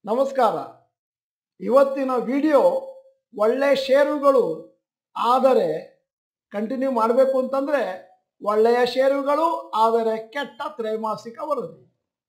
ನಮಸ್ಕಾರ ಇವತ್ತಿನ ವಿಡಿಯೋ ಒಳ್ಳೆ ಷೇರುಗಳು ಆದರೆ ಕಂಟಿನ್ಯೂ ಮಾಡಬೇಕು ಅಂತಂದ್ರೆ ಒಳ್ಳೆಯ ಷೇರುಗಳು ಆದರೆ ಕೆಟ್ಟ ತ್ರೈಮಾಸಿಕ ವರದಿ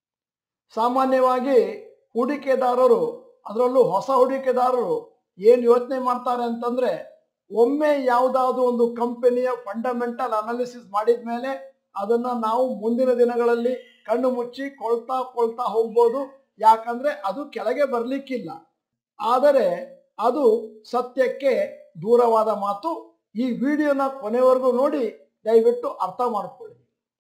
ಸಾಮಾನ್ಯವಾಗಿ ಹೂಡಿಕೆದಾರರು ಅದರಲ್ಲೂ ಹೊಸ ಹೂಡಿಕೆದಾರರು ಏನು ಯೋಚನೆ ಮಾಡ್ತಾರೆ ಅಂತಂದ್ರೆ ಒಮ್ಮೆ ಯಾವುದಾದ್ರೂ ಒಂದು ಕಂಪನಿಯ ಫಂಡಮೆಂಟಲ್ ಅನಾಲಿಸಿಸ್ ಮಾಡಿದ ಮೇಲೆ ಅದನ್ನ ನಾವು ಮುಂದಿನ ದಿನಗಳಲ್ಲಿ ಕಣ್ಣು ಮುಚ್ಚಿ ಕೊಳ್ತಾ ಕೊಳ್ತಾ ಹೋಗ್ಬೋದು ಯಾಕಂದ್ರೆ ಅದು ಕೆಳಗೆ ಬರ್ಲಿಕ್ಕಿಲ್ಲ ಆದರೆ ಅದು ಸತ್ಯಕ್ಕೆ ದೂರವಾದ ಮಾತು ಈ ವಿಡಿಯೋನ ಕೊನೆವರೆಗೂ ನೋಡಿ ದಯವಿಟ್ಟು ಅರ್ಥ ಮಾಡ್ಕೊಳ್ಳಿ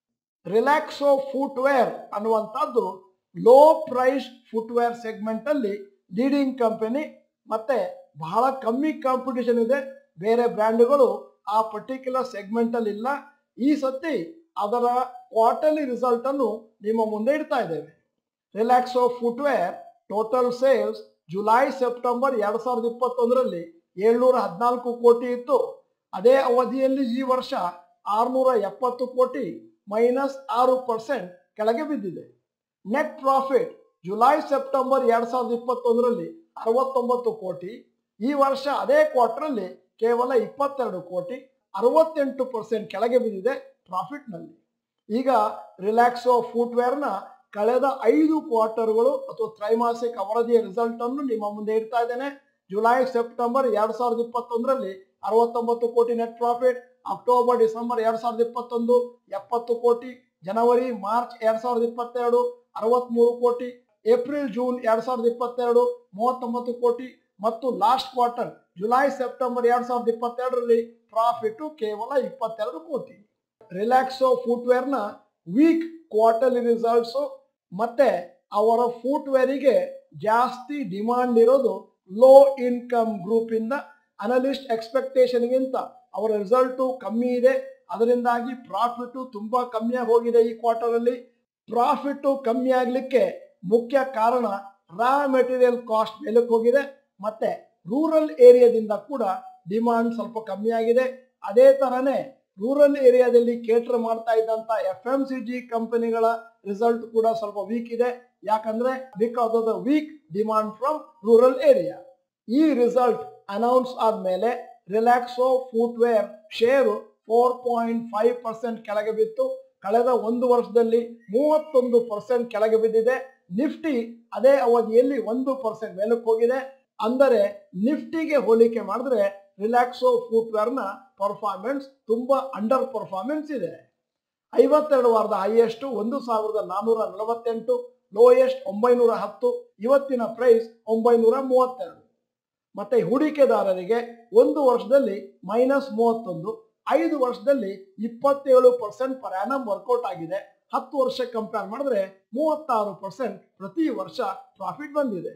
ರಿಲ್ಯಾಕ್ಸೋ ಫುಟ್ವೇರ್ ಅನ್ನುವಂಥದ್ದು ಲೋ ಪ್ರೈಸ್ ಫುಟ್ವೇರ್ ಸೆಗ್ಮೆಂಟ್ ಅಲ್ಲಿ ಲೀಡಿಂಗ್ ಕಂಪನಿ ಮತ್ತೆ ಬಹಳ ಕಮ್ಮಿ ಕಾಂಪಿಟಿಷನ್ ಇದೆ ಬೇರೆ ಬ್ರ್ಯಾಂಡ್ಗಳು ಆ ಪರ್ಟಿಕ್ಯುಲರ್ ಸೆಗ್ಮೆಂಟ್ ಅಲ್ಲಿ ಇಲ್ಲ ಈ ಸತಿ ಅದರ ಕ್ವಾರ್ಟರ್ಲಿ ರಿಸಲ್ಟ್ ಅನ್ನು ನಿಮ್ಮ ಮುಂದೆ ಇಡ್ತಾ ಇದ್ದೇವೆ Relaxo footwear total sales July September ಎರಡ್ ಸಾವಿರದ ಇಪ್ಪತ್ತೊಂದರಲ್ಲಿ ಏಳ್ನೂರ ಹದಿನಾಲ್ಕು ಕೋಟಿ ಇತ್ತು ಅದೇ ಅವಧಿಯಲ್ಲಿ ಈ ವರ್ಷ ಆರ್ನೂರ ಎಪ್ಪತ್ತು ಕೋಟಿ ಮೈನಸ್ ಆರು ಪರ್ಸೆಂಟ್ ಕೆಳಗೆ ಬಿದ್ದಿದೆ ನೆಟ್ ಪ್ರಾಫಿಟ್ ಜುಲೈ ಸೆಪ್ಟೆಂಬರ್ ಎರಡ್ ಸಾವಿರದ ಇಪ್ಪತ್ತೊಂದರಲ್ಲಿ ಅರವತ್ತೊಂಬತ್ತು ಕೋಟಿ ಈ ವರ್ಷ ಅದೇ ಕ್ವಾರ್ಟರ್ಲಿ ಕೇವಲ ಇಪ್ಪತ್ತೆರಡು ಕೋಟಿ ಅರವತ್ತೆಂಟು ಪರ್ಸೆಂಟ್ ಕೆಳಗೆ ಬಿದ್ದಿದೆ ಪ್ರಾಫಿಟ್ನಲ್ಲಿ ಈಗ ರಿಲ್ಯಾಕ್ಸೋ ಫುಟ್ವೇರ್ನ ಕಳೆದ ಐದು ಕ್ವಾರ್ಟರ್ಗಳು ಅಥವಾ ತ್ರೈಮಾಸಿಕ ವರದಿಯ ರಿಸಲ್ಟ್ ಅನ್ನು ನಿಮ್ಮ ಮುಂದೆ ಇಡ್ತಾ ಇದ್ದೇನೆ ಜುಲೈ ಸೆಪ್ಟೆಂಬರ್ ಎರಡ್ ಸಾವಿರದ ಇಪ್ಪತ್ತೊಂದರಲ್ಲಿ ಅರವತ್ತೊಂಬತ್ತು ಕೋಟಿ ನೆಟ್ ಪ್ರಾಫಿಟ್ ಅಕ್ಟೋಬರ್ ಡಿಸೆಂಬರ್ ಎರಡ್ ಸಾವಿರದ ಇಪ್ಪತ್ತೊಂದು ಎಪ್ಪತ್ತು ಕೋಟಿ ಜನವರಿ ಮಾರ್ಚ್ ಎರಡ್ ಸಾವಿರದ ಇಪ್ಪತ್ತೆರಡು ಅರವತ್ಮೂರು ಕೋಟಿ ಏಪ್ರಿಲ್ ಜೂನ್ ಎರಡ್ ಸಾವಿರದ ಇಪ್ಪತ್ತೆರಡು ಮೂವತ್ತೊಂಬತ್ತು ಕೋಟಿ ಮತ್ತು ಲಾಸ್ಟ್ ಕ್ವಾರ್ಟರ್ ಜುಲೈ ಸೆಪ್ಟೆಂಬರ್ ಎರಡ್ ಸಾವಿರದ ಇಪ್ಪತ್ತೆರಡರಲ್ಲಿ ಪ್ರಾಫಿಟ್ ಕೇವಲ ಇಪ್ಪತ್ತೆರಡು ಕೋಟಿ ರಿಲ್ಯಾಕ್ಸೋ ಫುಟ್ವೇರ್ನ ವೀಕ್ ಕ್ವಾರ್ಟರ್ಲಿ ರಿಸಲ್ಟ್ಸು ಮತ್ತೆ ಅವರ ಫುಟ್ವೇರಿಗೆ ಜಾಸ್ತಿ ಡಿಮಾಂಡ್ ಇರೋದು ಲೋ ಇನ್ಕಮ್ ಗ್ರೂಪ್ ಇಂದ ಅನಲಿಸ್ಟ್ ಎಕ್ಸ್ಪೆಕ್ಟೇಷನ್ಗಿಂತ ಅವರ ರಿಸಲ್ಟು ಕಮ್ಮಿ ಇದೆ ಅದರಿಂದಾಗಿ ಪ್ರಾಫಿಟ್ ತುಂಬಾ ಕಮ್ಮಿಯಾಗಿ ಹೋಗಿದೆ ಈ ಕ್ವಾರ್ಟರ್ ಅಲ್ಲಿ ಪ್ರಾಫಿಟ್ ಕಮ್ಮಿ ಆಗ್ಲಿಕ್ಕೆ ಮುಖ್ಯ ಕಾರಣ ರಾ ಮೆಟೀರಿಯಲ್ ಕಾಸ್ಟ್ ಮೇಲಕ್ಕೆ ಹೋಗಿದೆ ಮತ್ತೆ ರೂರಲ್ ಏರಿಯಾದಿಂದ ಕೂಡ ಡಿಮಾಂಡ್ ಸ್ವಲ್ಪ ಕಮ್ಮಿ ಆಗಿದೆ ಅದೇ ತರನೇ ರೂರಲ್ ಏರಿಯಾದಲ್ಲಿ ಕೇಟರ್ ಮಾಡ್ತಾ ಇದ್ದಂತ ಎಫ್ ಎಂ ಸಿ ಜಿ ಕಂಪನಿಗಳ ರಿಸಲ್ಟ್ ಕೂಡ ಸ್ವಲ್ಪ ವೀಕ್ ಇದೆ ಯಾಕಂದ್ರೆ because of the weak demand from rural area ಈ ರಿಸಲ್ಟ್ ಅನೌನ್ಸ್ ಆದ್ಮೇಲೆ Relaxo footwear share four point five percent ಕೆಳಗೆ ಬಿತ್ತು ಕಳೆದ ಒಂದು ವರ್ಷದಲ್ಲಿ ಮೂವತ್ತೊಂದು ಪರ್ಸೆಂಟ್ ಕೆಳಗೆ ಬಿದ್ದಿದೆ ನಿಫ್ಟಿ ಅದೇ ಅವಧಿಯಲ್ಲಿ ಒಂದು ಪರ್ಸೆಂಟ್ ಮೇಲಕ್ಕೆ ಹೋಗಿದೆ ಅಂದರೆ ನಿಫ್ಟಿಗೆ ಹೋಲಿಕೆ ಮಾಡಿದ್ರೆ ರಿಲ್ಯಾಕ್ಸೋ ಫುಟ್ವೇರ್ನ ಪರ್ಫಾರ್ಮೆನ್ಸ್ ತುಂಬಾ ಅಂಡರ್ ಪರ್ಫಾರ್ಮೆನ್ಸ್ ಇದೆ ಐವತ್ತೆರಡು ವಾರದ ಹೈಯೆಸ್ಟ್ ಒಂದು ಸಾವಿರದ ನಾನ್ನೂರ ನಲವತ್ತೆಂಟು ಲೋಯೆಸ್ಟ್ ಒಂಬೈನೂರ ಹತ್ತು ಇವತ್ತಿನ ಪ್ರೈಸ್ ಒಂಬೈನೂರ ಮೂವತ್ತೆರಡು ಮತ್ತೆ ಹೂಡಿಕೆದಾರರಿಗೆ ಒಂದು ವರ್ಷದಲ್ಲಿ ಮೈನಸ್ ಮೂವತ್ತೊಂದು ಐದು ವರ್ಷದಲ್ಲಿ ಇಪ್ಪತ್ತೇಳು ಪರ್ಸೆಂಟ್ ಪರ್ ಆನಮ್ ವರ್ಕೌಟ್ ಆಗಿದೆ ಹತ್ತು ವರ್ಷ ಕಂಪೇರ್ ಮಾಡಿದ್ರೆ ಮೂವತ್ತಾರು ಪರ್ಸೆಂಟ್ ಪ್ರತಿ ವರ್ಷ ಪ್ರಾಫಿಟ್ ಬಂದಿದೆ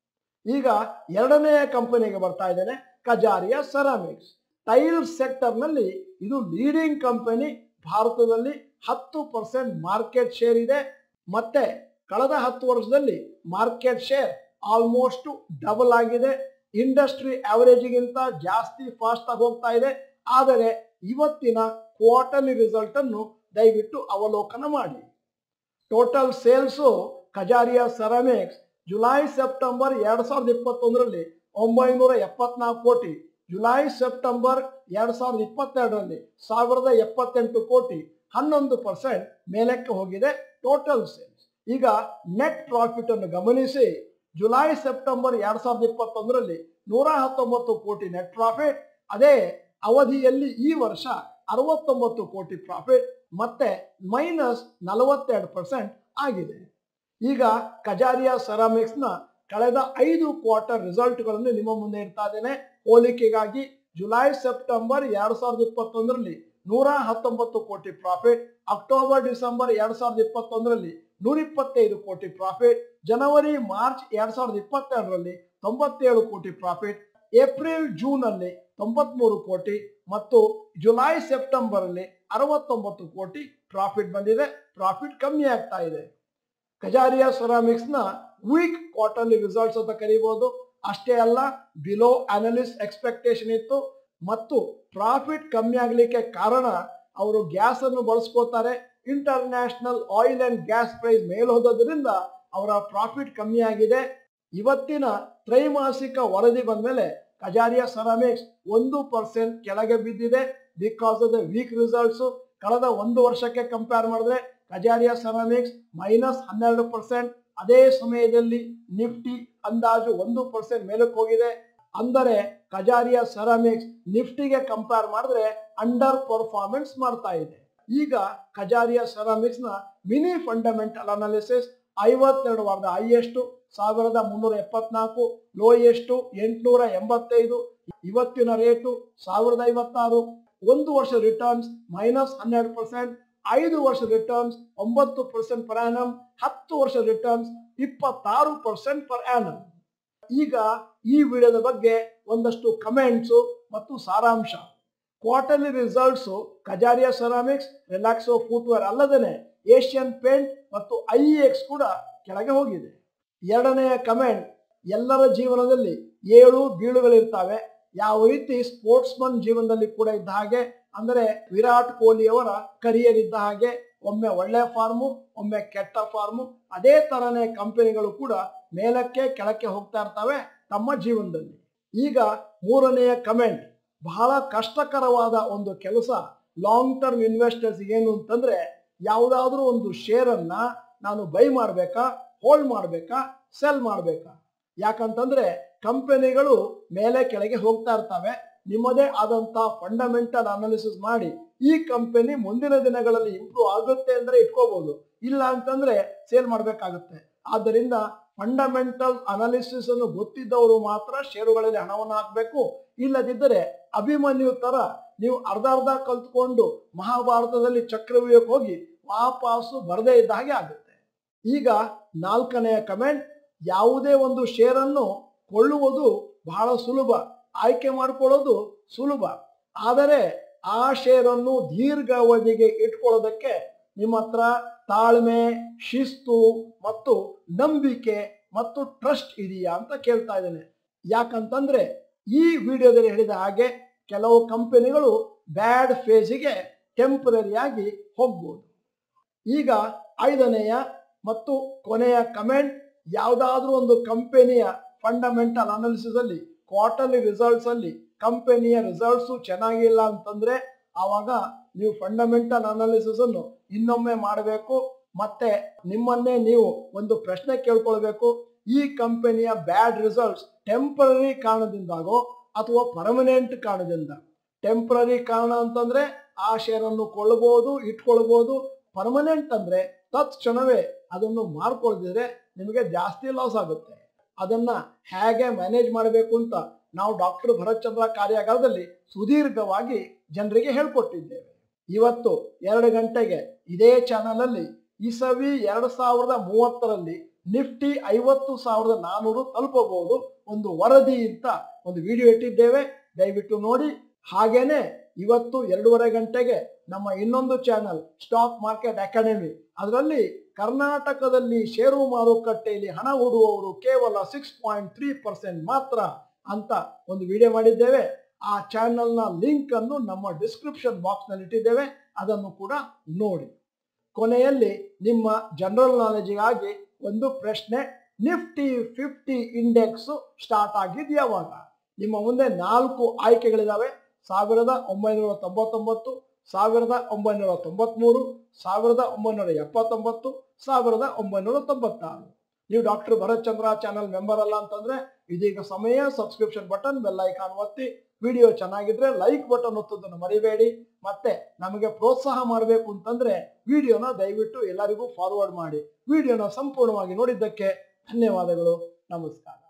ಈಗ ಎರಡನೆಯ ಕಂಪನಿಗೆ ಬರ್ತಾ ಇದ್ದೇನೆ ಕಜಾರಿಯಾ ಸೆರಾಮಿಕ್ಸ್ ಟೈಲ್ ಸೆಕ್ಟರ್ ನಲ್ಲಿ ಇದು ಲೀಡಿಂಗ್ ಕಂಪನಿ ಭಾರತದಲ್ಲಿ ಹತ್ತು ಪರ್ಸೆಂಟ್ ಮಾರ್ಕೆಟ್ ಶೇರ್ ಇದೆ ಮತ್ತೆ ಕಳೆದ ಹತ್ತು ವರ್ಷದಲ್ಲಿ ಮಾರ್ಕೆಟ್ ಶೇರ್ ಆಲ್ಮೋಸ್ಟ್ ಡಬಲ್ ಆಗಿದೆ ಇಂಡಸ್ಟ್ರಿ ಗಿಂತ ಜಾಸ್ತಿ ಫಾಸ್ಟ್ ಆಗಿ ಹೋಗ್ತಾ ಇದೆ ಆದರೆ ಇವತ್ತಿನ ಕ್ವಾರ್ಟರ್ಲಿ ರಿಸಲ್ಟ್ ಅನ್ನು ದಯವಿಟ್ಟು ಅವಲೋಕನ ಮಾಡಿ total sales Kajaria Ceramics July September ಎರಡ್ ಸಾವಿರದ ಇಪ್ಪತ್ತೊಂದರಲ್ಲಿ ಒಂಬೈನೂರ ಎಪ್ಪತ್ನಾಲ್ಕು ಕೋಟಿ ಜುಲೈ ಸೆಪ್ಟೆಂಬರ್ ಎರಡ್ ಸಾವಿರದ ಇಪ್ಪತ್ತೆರಡರಲ್ಲಿ ಸಾವಿರದ ಎಪ್ಪತ್ತೆಂಟು ಕೋಟಿ ಹನ್ನೊಂದು ಪರ್ಸೆಂಟ್ ಮೇಲಕ್ಕೆ ಹೋಗಿದೆ ಟೋಟಲ್ ಸೇಲ್ಸ್ ಈಗ ನೆಟ್ ಪ್ರಾಫಿಟ್ ಅನ್ನು ಗಮನಿಸಿ ಜುಲೈ ಸೆಪ್ಟೆಂಬರ್ ಎರಡ್ ಸಾವಿರದ ಇಪ್ಪತ್ತೊಂದರಲ್ಲಿ ನೂರ ಹತ್ತೊಂಬತ್ತು ಕೋಟಿ ನೆಟ್ ಪ್ರಾಫಿಟ್ ಅದೇ ಅವಧಿಯಲ್ಲಿ ಈ ವರ್ಷ ಅರವತ್ತೊಂಬತ್ತು ಕೋಟಿ ಪ್ರಾಫಿಟ್ ಮತ್ತೆ ಮೈನಸ್ ನಲವತ್ತೆರಡು ಪರ್ಸೆಂಟ್ ಆಗಿದೆ ಈಗ ಕಜಾರಿಯಾ ಸೆರಾಮಿಕ್ಸ್ ನ ಕಳೆದ ಐದು ಕ್ವಾರ್ಟರ್ ರಿಸಲ್ಟ್ಗಳನ್ನು ನಿಮ್ಮ ಮುಂದೆ ಇಡ್ತಾ ಇದ್ದೇನೆ ಹೋಲಿಕೆಗಾಗಿ ಜುಲೈ ಸೆಪ್ಟೆಂಬರ್ ಎರಡ್ ಸಾವಿರದ ಇಪ್ಪತ್ತೊಂದರಲ್ಲಿ ನೂರ ಹತ್ತೊಂಬತ್ತು ಕೋಟಿ ಪ್ರಾಫಿಟ್ ಅಕ್ಟೋಬರ್ ಡಿಸೆಂಬರ್ ಎರಡ್ ಸಾವಿರದ ಇಪ್ಪತ್ತೊಂದರಲ್ಲಿ ನೂರ ಇಪ್ಪತ್ತೈದು ಕೋಟಿ ಪ್ರಾಫಿಟ್ ಜನವರಿ ಮಾರ್ಚ್ ಎರಡ್ ಸಾವಿರದ ಇಪ್ಪತ್ತೆರಡರಲ್ಲಿ ತೊಂಬತ್ತೇಳು ಕೋಟಿ ಪ್ರಾಫಿಟ್ ಏಪ್ರಿಲ್ ಜೂನ್ ಅಲ್ಲಿ ತೊಂಬತ್ಮೂರು ಕೋಟಿ ಮತ್ತು ಜುಲೈ ಸೆಪ್ಟೆಂಬರ್ ಅಲ್ಲಿ ಅರವತ್ತೊಂಬತ್ತು ಕೋಟಿ ಪ್ರಾಫಿಟ್ ಬಂದಿದೆ ಪ್ರಾಫಿಟ್ ಕಮ್ಮಿ ಆಗ್ತಾ ಇದೆ ಕಜಾರಿಯಾ ಸೆರಾಮಿಕ್ಸ್ ನ ವೀಕ್ ಕ್ವಾರ್ಟರ್ಲಿ ರಿಸಲ್ಟ್ಸ್ ಅಂತ ಕರೀಬಹುದು ಅಷ್ಟೇ ಅಲ್ಲ ಬಿಲೋ ಅನಲಿಸ್ಟ್ ಎಕ್ಸ್ಪೆಕ್ಟೇಷನ್ ಇತ್ತು ಮತ್ತು ಪ್ರಾಫಿಟ್ ಕಮ್ಮಿ ಆಗ್ಲಿಕ್ಕೆ ಕಾರಣ ಅವರು ಗ್ಯಾಸ್ ಅನ್ನು ಬಳಸ್ಕೋತಾರೆ international oil and gas price ಮೇಲೆ ಹೋಗೋದ್ರಿಂದ ಅವರ ಪ್ರಾಫಿಟ್ ಕಮ್ಮಿ ಆಗಿದೆ ಇವತ್ತಿನ ತ್ರೈಮಾಸಿಕ ವರದಿ ಬಂದ್ಮೇಲೆ ಕಜಾರಿಯಾ ಸೆರಾಮಿಕ್ಸ್ ಒಂದು ಪರ್ಸೆಂಟ್ ಕೆಳಗೆ ಬಿದ್ದಿದೆ because of the weak results ಕಳೆದ ಒಂದು ವರ್ಷಕ್ಕೆ ಕಂಪೇರ್ ಮಾಡಿದ್ರೆ ಕಜಾರಿಯಾ ಸೆರಾಮಿಕ್ಸ್ ಮೈನಸ್ ಹನ್ನೆರಡು ಪರ್ಸೆಂಟ್ ಅದೇ ಸಮಯದಲ್ಲಿ ನಿಫ್ಟಿ ಅಂದಾಜು ಒಂದು ಪರ್ಸೆಂಟ್ ಮೇಲಕ್ಕೆ ಹೋಗಿದೆ ಅಂದರೆ ಕಜಾರಿಯಾ ಸೆರಾಮಿಕ್ಸ್ ನಿಫ್ಟಿಗೆ ಕಂಪೇರ್ ಮಾಡಿದ್ರೆ ಅಂಡರ್ ಪರ್ಫಾರ್ಮೆನ್ಸ್ ಮಾಡ್ತಾ ಇದೆ ಈಗ ಕಜಾರಿಯಾ ಸೆರಾಮಿಕ್ಸ್ ನ ಮಿನಿ ಫಂಡಮೆಂಟಲ್ ಅನಾಲಿಸಿಸ್ ಐವತ್ತೆರಡು ವಾರದ ಹೈಯೆಸ್ಟ್ ಸಾವಿರದ ಮುನ್ನೂರ ಎಪ್ಪತ್ನಾಲ್ಕು ಲೋಯೆಸ್ಟ್ ಎಂಟುನೂರ ಎಂಬತ್ತೈದು ಇವತ್ತಿನ ರೇಟು ಸಾವಿರದ ಐವತ್ತಾರು ಒಂದು ವರ್ಷ ರಿಟರ್ನ್ಸ್ ಮೈನಸ್ ಹನ್ನೆರಡು ಪರ್ಸೆಂಟ್ ಐದು ವರ್ಷ ರಿಟರ್ನ್ಸ್ ಒಂಬತ್ತು ಪರ್ಸೆಂಟ್ ಪರ್ ಆನಮ್ ಹತ್ತು ವರ್ಷ ರಿಟರ್ನ್ಸ್ ಇಪ್ಪತ್ತಾರು ಪರ್ಸೆಂಟ್ ಪರ್ ಆನಮ್ ಈಗ ಈ ವಿಡಿಯೋದ ಬಗ್ಗೆ ಒಂದಷ್ಟು ಕಮೆಂಟ್ಸು ಮತ್ತು ಸಾರಾಂಶ quarterly results Kajaria Ceramics Relaxo footwear ಅಲ್ಲದೇ ಏಷ್ಯನ್ ಪೇಂಟ್ ಮತ್ತು ಐ ಎಕ್ಸ್ ಕೂಡ ಕೆಳಗೆ ಹೋಗಿದೆ ಎರಡನೆಯ ಕಮೆಂಟ್ ಎಲ್ಲರ ಜೀವನದಲ್ಲಿ ಏಳು ಬೀಳುಗಳಿರ್ತವೆ ಯಾವ ರೀತಿ ಸ್ಪೋರ್ಟ್ಸ್ಮನ್ ಜೀವನದಲ್ಲಿ ಕೂಡ ಇದ್ದ ಹಾಗೆ ಅಂದರೆ ವಿರಾಟ್ ಕೊಹ್ಲಿ ಅವರ ಕರಿಯರ್ ಇದ್ದ ಹಾಗೆ ಒಮ್ಮೆ ಒಳ್ಳೆ ಫಾರ್ಮು ಒಮ್ಮೆ ಕೆಟ್ಟ ಫಾರ್ಮು ಅದೇ ತರನೇ ಕಂಪನಿಗಳು ಕೂಡ ಮೇಲಕ್ಕೆ ಕೆಳಕ್ಕೆ ಹೋಗ್ತಾ ಇರ್ತವೆ ತಮ್ಮ ಜೀವನದಲ್ಲಿ ಈಗ ಮೂರನೆಯ ಕಮೆಂಟ್ ಬಹಳ ಕಷ್ಟಕರವಾದ ಒಂದು ಕೆಲಸ ಲಾಂಗ್ ಟರ್ಮ್ ಇನ್ವೆಸ್ಟರ್ಸ್ ಏನು ಅಂತಂದ್ರೆ ಯಾವುದಾದ್ರೂ ಒಂದು ಶೇರ್ ಅನ್ನ ನಾನು ಬೈ ಮಾಡ್ಬೇಕಾ ಹೋಲ್ಡ್ ಮಾಡ್ಬೇಕಾ ಸೆಲ್ ಮಾಡ್ಬೇಕಾ ಯಾಕಂತಂದ್ರೆ ಕಂಪನಿಗಳು ಮೇಲೆ ಕೆಳಗೆ ಹೋಗ್ತಾ ಇರ್ತವೆ ನಿಮ್ಮದೇ ಆದಂತ ಫಂಡಮೆಂಟಲ್ ಅನಾಲಿಸಿಸ್ ಮಾಡಿ ಈ ಕಂಪನಿ ಮುಂದಿನ ದಿನಗಳಲ್ಲಿ ಇಂಪ್ರೂವ್ ಆಗುತ್ತೆ ಅಂದ್ರೆ ಇಟ್ಕೋಬಹುದು ಇಲ್ಲ ಅಂತಂದ್ರೆ ಸೇಲ್ ಮಾಡ್ಬೇಕಾಗುತ್ತೆ ಆದ್ದರಿಂದ ಫಂಡಮೆಂಟಲ್ ಅನಾಲಿಸಿಸ್ ಅನ್ನು ಗೊತ್ತಿದ್ದವರು ಮಾತ್ರ ಷೇರುಗಳಲ್ಲಿ ಹಣವನ್ನು ಹಾಕಬೇಕು ಇಲ್ಲದಿದ್ದರೆ ಅಭಿಮನ್ಯು ತರ ನೀವು ಅರ್ಧ ಅರ್ಧ ಕಲ್ತ್ಕೊಂಡು ಮಹಾಭಾರತದಲ್ಲಿ ಚಕ್ರವ್ಯೂಹಕ್ಕೆ ಹೋಗಿ ವಾಪಸ್ಸು ಬರದೇ ಇದ್ದ ಹಾಗೆ ಆಗುತ್ತೆ ಈಗ ನಾಲ್ಕನೆಯ ಕಮೆಂಟ್ ಯಾವುದೇ ಒಂದು ಶೇರನ್ನು ಕೊಳ್ಳುವುದು ಬಹಳ ಸುಲಭ ಆಯ್ಕೆ ಮಾಡಿಕೊಳ್ಳೋದು ಸುಲಭ ಆದರೆ ಆ ಶೇರನ್ನು ದೀರ್ಘಾವಧಿಗೆ ಇಟ್ಕೊಳ್ಳೋದಕ್ಕೆ ನಿಮ್ಮ ಹತ್ರ ತಾಳ್ಮೆ ಶಿಸ್ತು ಮತ್ತು ನಂಬಿಕೆ ಮತ್ತು ಟ್ರಸ್ಟ್ ಇದೆಯಾ ಅಂತ ಕೇಳ್ತಾ ಇದ್ದೇನೆ ಯಾಕಂತಂದ್ರೆ ಈ ವಿಡಿಯೋದಲ್ಲಿ ಹೇಳಿದ ಹಾಗೆ ಕೆಲವು ಕಂಪನಿಗಳು ಬ್ಯಾಡ್ ಫೇಸಿಗೆ ಟೆಂಪರರಿಯಾಗಿ ಹೋಗ್ಬೋದು ಈಗ ಐದನೆಯ ಮತ್ತು ಕೊನೆಯ ಕಮೆಂಟ್ ಯಾವುದಾದ್ರೂ ಒಂದು ಕಂಪನಿಯ ಫಂಡಮೆಂಟಲ್ ಅನಾಲಿಸಿಸ್ ಅಲ್ಲಿ ಕ್ವಾರ್ಟರ್ಲಿ ರಿಸಲ್ಟ್ಸ್ ಅಲ್ಲಿ ಕಂಪನಿಯ ರಿಸಲ್ಟ್ಸ್ ಚೆನ್ನಾಗಿಲ್ಲ ಅಂತಂದ್ರೆ ಆವಾಗ ನೀವು ಫಂಡಮೆಂಟಲ್ ಅನಾಲಿಸಿಸ್ ಅನ್ನು ಇನ್ನೊಮ್ಮೆ ಮಾಡಬೇಕು ಮತ್ತೆ ನಿಮ್ಮನ್ನೇ ನೀವು ಒಂದು ಪ್ರಶ್ನೆ ಕೇಳ್ಕೊಳ್ಬೇಕು ಈ ಕಂಪನಿಯ ಬ್ಯಾಡ್ ರಿಸಲ್ಟ್ಸ್ ಟೆಂಪರರಿ ಕಾರಣದಿಂದಾಗೋ ಅಥವಾ ಪರ್ಮನೆಂಟ್ ಕಾರಣದಿಂದ ಟೆಂಪರರಿ ಕಾರಣ ಅಂತಂದ್ರೆ ಆ ಶೇರ್ ಅನ್ನು ಕೊಳ್ಳಬಹುದು ಇಟ್ಕೊಳ್ಬಹುದು ಪರ್ಮನೆಂಟ್ ಅಂದ್ರೆ ತತ್ಕ್ಷಣವೇ ಅದನ್ನು ಮಾರ್ಕೊಳ್ದಿದ್ರೆ ನಿಮಗೆ ಜಾಸ್ತಿ ಲಾಸ್ ಆಗುತ್ತೆ ಅದನ್ನ ಹೇಗೆ ಮ್ಯಾನೇಜ್ ಮಾಡಬೇಕು ಅಂತ ನಾವು ಡಾಕ್ಟರ್ ಭರತ್ ಚಂದ್ರ ಕಾರ್ಯಾಗಾರದಲ್ಲಿ ಸುದೀರ್ಘವಾಗಿ ಜನರಿಗೆ ಹೇಳ್ಕೊಟ್ಟಿದ್ದೇವೆ ಇವತ್ತು ಎರಡು ಗಂಟೆಗೆ ಇದೇ ಚಾನಲ್ ಅಲ್ಲಿ ಇಸವಿ ಎರಡ್ ಸಾವಿರದ ಮೂವತ್ತರಲ್ಲಿ ನಿಫ್ಟಿ ಐವತ್ತು ಸಾವಿರದ ನಾನೂರು ತಲುಪಬಹುದು ಒಂದು ವರದಿ ಅಂತ ಒಂದು ವಿಡಿಯೋ ಇಟ್ಟಿದ್ದೇವೆ ದಯವಿಟ್ಟು ನೋಡಿ ಹಾಗೇನೆ ಇವತ್ತು ಎರಡೂವರೆ ಗಂಟೆಗೆ ನಮ್ಮ ಇನ್ನೊಂದು ಚಾನಲ್ ಸ್ಟಾಕ್ ಮಾರ್ಕೆಟ್ ಅಕಾಡೆಮಿ ಅದರಲ್ಲಿ ಕರ್ನಾಟಕದಲ್ಲಿ ಷೇರು ಮಾರುಕಟ್ಟೆಯಲ್ಲಿ ಹಣ ಹೂಡುವವರು ಕೇವಲ ಸಿಕ್ಸ್ ಪಾಯಿಂಟ್ ತ್ರೀ ಪರ್ಸೆಂಟ್ ಮಾತ್ರ ಅಂತ ಒಂದು ವಿಡಿಯೋ ಮಾಡಿದ್ದೇವೆ ಆ ಚಾನೆಲ್ನ ಲಿಂಕ್ ಅನ್ನು ನಮ್ಮ ಡಿಸ್ಕ್ರಿಪ್ಷನ್ ಬಾಕ್ಸ್ ನಲ್ಲಿ ಇಟ್ಟಿದ್ದೇವೆ ಅದನ್ನು ಕೂಡ ನೋಡಿ ಕೊನೆಯಲ್ಲಿ ನಿಮ್ಮ ಜನರಲ್ ನಾಲೆಜಿಗಾಗಿ ಒಂದು ಪ್ರಶ್ನೆ ನಿಫ್ಟಿ ಫಿಫ್ಟಿ ಇಂಡೆಕ್ಸ್ ಸ್ಟಾರ್ಟ್ ಆಗಿದ್ದು ಯಾವಾಗ ನಿಮ್ಮ ಮುಂದೆ ನಾಲ್ಕು ಆಯ್ಕೆಗಳಿದಾವೆ ಸಾವಿರದ ಒಂಬೈನೂರ ತೊಂಬತ್ತೊಂಬತ್ತು ಸಾವಿರದ ಒಂಬೈನೂರ ತೊಂಬತ್ಮೂರು ಸಾವಿರದ ಒಂಬೈನೂರ ಎಪ್ಪತ್ತೊಂಬತ್ತು ಸಾವಿರದ ಒಂಬೈನೂರ ತೊಂಬತ್ತಾರು ನೀವು doctor Bharat Chandra channel member ಅಲ್ಲ ಅಂತಂದ್ರೆ ಇದೀಗ ಸಮಯ ಸಬ್ಸ್ಕ್ರಿಪ್ಷನ್ ಬಟನ್ ಬೆಲ್ ಐಕಾನ್ ಒತ್ತಿ ವಿಡಿಯೋ ಚೆನ್ನಾಗಿದ್ರೆ ಲೈಕ್ ಬಟನ್ ಒತ್ತೋದನ್ನು ಮರಿಬೇಡಿ ಮತ್ತೆ ನಮಗೆ ಪ್ರೋತ್ಸಾಹ ಮಾಡಬೇಕು ಅಂತಂದ್ರೆ ವಿಡಿಯೋನ ದಯವಿಟ್ಟು ಎಲ್ಲರಿಗೂ ಫಾರ್ವರ್ಡ್ ಮಾಡಿ ವಿಡಿಯೋನ ಸಂಪೂರ್ಣವಾಗಿ ನೋಡಿದ್ದಕ್ಕೆ ಧನ್ಯವಾದಗಳು ನಮಸ್ಕಾರ